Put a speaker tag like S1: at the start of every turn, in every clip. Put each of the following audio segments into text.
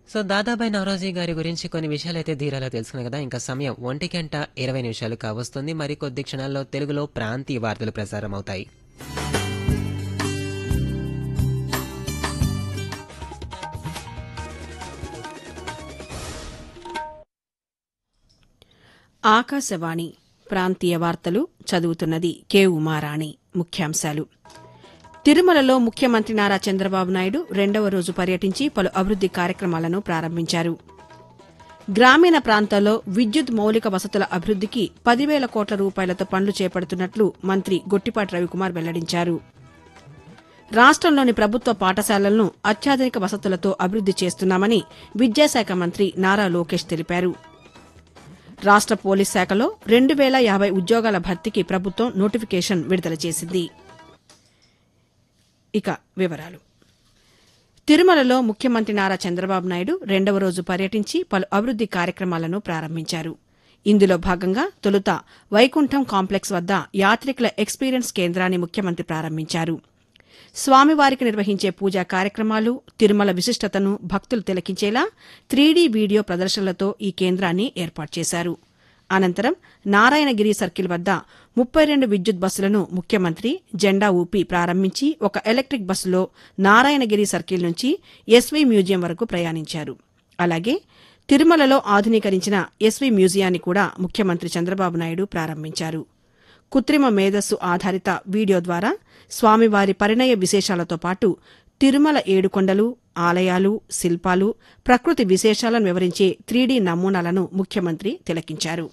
S1: so Dadabhai Naoroji గారి గురించి కొన్ని విషయాలైతే ధీరాలో తెలుసుకున్నాం కదా ఇంకా సమయం ఒంటి గంట ఇరవై నిమిషాలు కావస్తుంది మరి కొద్ది క్షణాల్లో తెలుగులో ప్రాంతీయ వార్తలు ప్రసారం అవుతాయి
S2: ఆకాశవాణి ప్రాంతీయ వార్తలు చదువుతున్నది కె ఉమారాణి ముఖ్యాంశాలు తిరుమలలో ముఖ్యమంత్రి నారా చంద్రబాబు నాయుడు రెండవ రోజు పర్యటించి పలు అభివృద్ది కార్యక్రమాలను ప్రారంభించారు గ్రామీణ ప్రాంతాల్లో విద్యుత్ మౌలిక వసతుల అభివృద్దికి పదివేల కోట్ల రూపాయలతో పనులు చేపడుతున్నట్లు మంత్రి గొట్టిపాటి రవికుమార్ వెల్లడించారు రాష్టంలోని ప్రభుత్వ పాఠశాలలను అత్యాధునిక వసతులతో అభివృద్ది చేస్తున్నామని విద్యాశాఖ మంత్రి నారా లోకేష్ తెలిపారు రాష్ట పోలీస్ శాఖలో రెండు వేల యాభై ఉద్యోగాల భర్తీకి ప్రభుత్వం నోటిఫికేషన్ విడుదల చేసింది ఇక వివరాలు తిరుమలలో ముఖ్యమంత్రి నారా చంద్రబాబు నాయుడు రెండవ రోజు పర్యటించి పలు అభివృద్ది కార్యక్రమాలను ప్రారంభించారు ఇందులో భాగంగా తొలుత వైకుంఠం కాంప్లెక్స్ వద్ద యాత్రికుల ఎక్స్పీరియన్స్ కేంద్రాన్ని ముఖ్యమంత్రి ప్రారంభించారు స్వామివారికి నిర్వహించే పూజా కార్యక్రమాలు తిరుమల విశిష్టతను భక్తులు తిలకించేలా త్రీడీ వీడియో ప్రదర్శనలతో ఈ కేంద్రాన్ని ఏర్పాటు చేశారు అనంతరం నారాయణగిరి సర్కిల్ వద్ద ముప్పై రెండు విద్యుత్ బస్సులను ముఖ్యమంత్రి జెండా ఊపి ప్రారంభించి ఒక ఎలక్టిక్ బస్సులో నారాయణగిరి సర్కిల్ నుంచి ఎస్వీ మ్యూజియం వరకు ప్రయాణించారు అలాగే తిరుమలలో ఆధునీకరించిన ఎస్వీ మ్యూజియాన్ని కూడా ముఖ్యమంత్రి చంద్రబాబు నాయుడు ప్రారంభించారు కృత్రిమ మేధస్సు ఆధారిత వీడియో ద్వారా స్వామివారి పరిణయ విశేషాలతో పాటు తిరుమల ఏడుకొండలు ఆలయాలు శిల్పాలు ప్రకృతి విశేషాలను వివరించే త్రీడీ నమూనాలను ముఖ్యమంత్రి తిలకించారు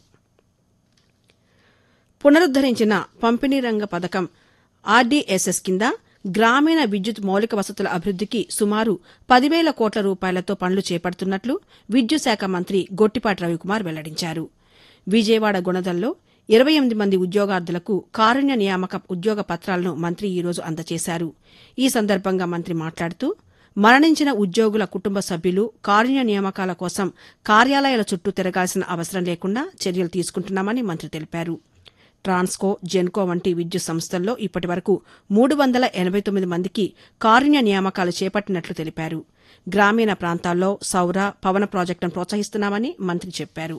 S2: పునరుద్దరించిన పంపిణీ రంగ పథకం ఆర్డీఎస్ఎస్ కింద గ్రామీణ విద్యుత్ మౌలిక వసతుల అభివృద్దికి సుమారు పదివేల కోట్ల రూపాయలతో పనులు చేపడుతున్నట్లు విద్యుత్ శాఖ మంత్రి గొట్టిపాటి రవికుమార్ వెల్లడించారు విజయవాడ గుణదల్లో ఇరవై ఎనిమిది మంది ఉద్యోగార్థులకు కారుణ్య నియామక ఉద్యోగ పత్రాలను మంత్రి ఈరోజు అందజేశారు ఈ సందర్భంగా మంత్రి మాట్లాడుతూ మరణించిన ఉద్యోగుల కుటుంబ సభ్యులు కారుణ్య నియామకాల కోసం కార్యాలయాల చుట్టూ తిరగాల్సిన అవసరం లేకుండా చర్యలు తీసుకుంటున్నామని మంత్రి తెలిపారు ట్రాన్స్కో జెన్కో వంటి విద్యుత్ సంస్థల్లో ఇప్పటి వరకు మూడు వందల ఎనబై తొమ్మిది మందికి కారుణ్య నియామకాలు చేపట్టినట్లు తెలిపారు గ్రామీణ ప్రాంతాల్లో సౌర పవన ప్రాజెక్టును ప్రోత్సహిస్తున్నామని మంత్రి చెప్పారు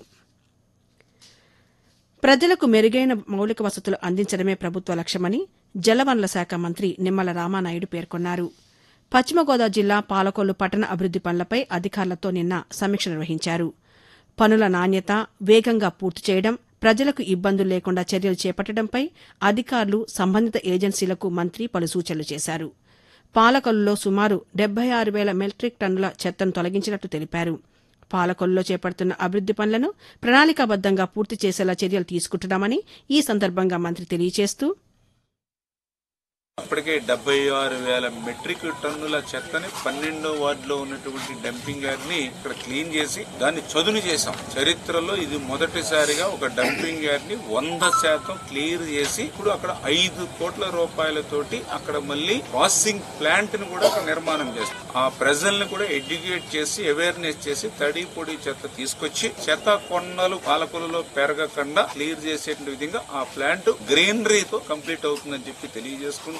S2: ప్రజలకు మెరుగైన మౌలిక వసతులు అందించడమే ప్రభుత్వ లక్ష్యమని జలవనరుల శాఖ మంత్రి నిమ్మల రామానాయుడు పేర్కొన్నారు పశ్చిమ గోదావరి జిల్లా పాలకొల్లు పట్టణ అభివృద్ది పనులపై అధికారులతో నిన్న సమీక్ష నిర్వహించారు పనుల నాణ్యత వేగంగా పూర్తి చేయడం ప్రజలకు ఇబ్బందులు లేకుండా చర్యలు చేపట్టడంపై అధికారులు సంబంధిత ఏజెన్సీలకు మంత్రి పలు సూచనలు చేశారు పాలకొల్లులో సుమారు డెబ్బై ఆరు వేల మెట్రిక్ టన్నుల చెత్తను తొలగించినట్లు తెలిపారు పాలకొల్లులో చేపడుతున్న అభివృద్ది పనులను ప్రణాళికాబద్దంగా పూర్తి చేసేలా చర్యలు తీసుకుంటున్నామని ఈ సందర్భంగా మంత్రి తెలియజేస్తూ
S3: ఇప్పటికే డెబ్బై ఆరు వేల మెట్రిక్ టన్నుల చెత్తని పన్నెండో వార్డులో ఉన్నటువంటి డంపింగ్ యార్డ్ ని ఇక్కడ క్లీన్ చేసి దాన్ని చదును చేశాం చరిత్రలో ఇది మొదటిసారిగా ఒక డంపింగ్ యార్డ్ ని వంద శాతం క్లియర్ చేసి ఇప్పుడు అక్కడ ఐదు కోట్ల రూపాయలతోటి అక్కడ మళ్ళీ ప్రాసెసింగ్ ప్లాంట్ ని కూడా అక్కడ నిర్మాణం చేస్తాం ఆ ప్రజల్ని కూడా ఎడ్యుకేట్ చేసి అవేర్నెస్ చేసి తడి పొడి చెత్త తీసుకొచ్చి చెత్త కొండలు పాలకులలో పెరగకుండా క్లియర్ చేసే విధంగా ఆ ప్లాంట్ గ్రీనరీతో కంప్లీట్ అవుతుందని చెప్పి తెలియజేసుకుంటూ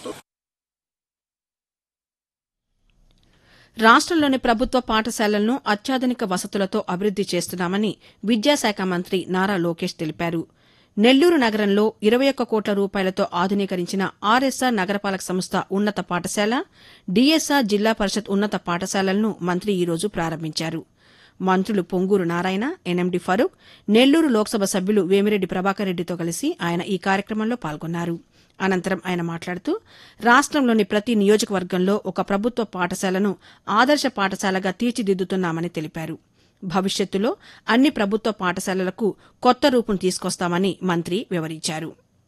S2: రాష్టంలోని ప్రభుత్వ పాఠశాలలను అత్యాధునిక వసతులతో అభివృద్ది చేస్తున్నామని విద్యాశాఖ మంత్రి నారా లోకేష్ తెలిపారు నెల్లూరు నగరంలో ఇరవై ఒక్క కోట్ల రూపాయలతో ఆధునీకరించిన ఆర్ఎస్ఆర్ నగరపాలక సంస్థ ఉన్నత పాఠశాల డీఎస్ఆర్ జిల్లా పరిషత్ ఉన్నత పాఠశాలలను మంత్రి ఈరోజు ప్రారంభించారు మంత్రులు పొంగూరు నారాయణ ఎన్ఎండి ఫరూక్ నెల్లూరు లోక్సభ సభ్యులు వేమిరెడ్డి ప్రభాకర్ రెడ్డితో కలిసి ఆయన ఈ కార్యక్రమంలో పాల్గొన్నారు అనంతరం ఆయన మాట్లాడుతూ రాష్టంలోని ప్రతి నియోజకవర్గంలో ఒక ప్రభుత్వ పాఠశాలను ఆదర్శ పాఠశాలగా తీర్చిదిద్దుతున్నామని తెలిపారు భవిష్యత్తులో అన్ని ప్రభుత్వ పాఠశాలలకు కొత్త రూపును తీసుకొస్తామని మంత్రి వివరించారు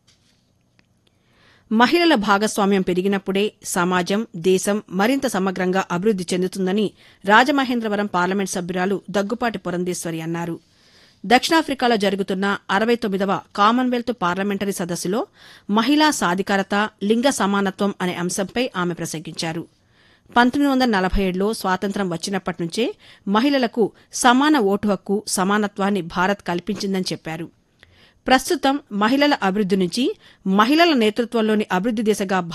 S2: మహిళల భాగస్వామ్యం పెరిగినప్పుడే సమాజం దేశం మరింత సమగ్రంగా అభివృద్ది చెందుతుందని రాజమహేంద్రవరం పార్లమెంట్ సభ్యురాలు దగ్గుపాటి పురంధేశ్వరి అన్నారు దక్షిణాఫ్రికాలో జరుగుతున్న అరవై తొమ్మిదవ కామన్వెల్త్ పార్లమెంటరీ సదస్సులో మహిళా సాధికారత లింగ సమానత్వం అనే అంశంపై ఆమె ప్రసంగించారు పంతొమ్మిది వందల నలభై ఏడులో స్వాతంత్ర్యం వచ్చినప్పటి నుంచే మహిళలకు సమాన ఓటు హక్కు సమానత్వాన్ని భారత్ కల్పించిందని చెప్పారు ప్రస్తుతం మహిళల అభివృద్ది నుంచి మహిళల నేతృత్వంలోని అభివృద్ది దిశగా